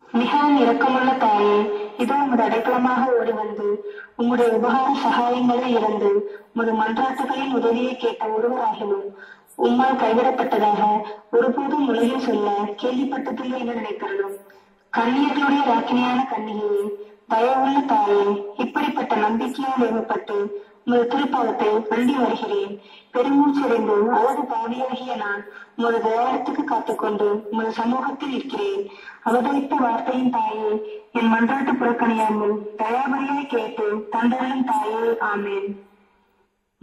மிகவும் இரக்கமுள்ள தாயே இதோ உமது அடைக்கலமாக ஓடி வந்து உம்முடைய உபகார சகாயங்களை இழந்து உமது மன்றாட்டுகளின் உதவியை கேட்ட ஒருவராகிலும் உம்மால் கைவிடப்பட்டதாக ஒருபோதும் உலகில் சொல்ல கேள்விப்பட்டதில்லை என்று நினைக்கிறோம் கண்ணியர்களுடைய ராக்கினியான கன்னிகையே தயவுள்ள தாயே இப்படிப்பட்ட நம்பிக்கையால் ஏவப்பட்டு உமது திருப்பாதத்தை அண்டி வருகிறேன் பெருமூச்சடைந்து அழகு பாவியாகிய நான் உமது தயாரத்துக்கு காத்துக்கொண்டு உமது சமூகத்தில் இருக்கிறேன் அவதரித்த வார்த்தையின் தாயே என் மன்றாட்டு புறக்கணியாமல் தயாபரியாய் கேட்டு தந்தரின் தாயே ஆமேன்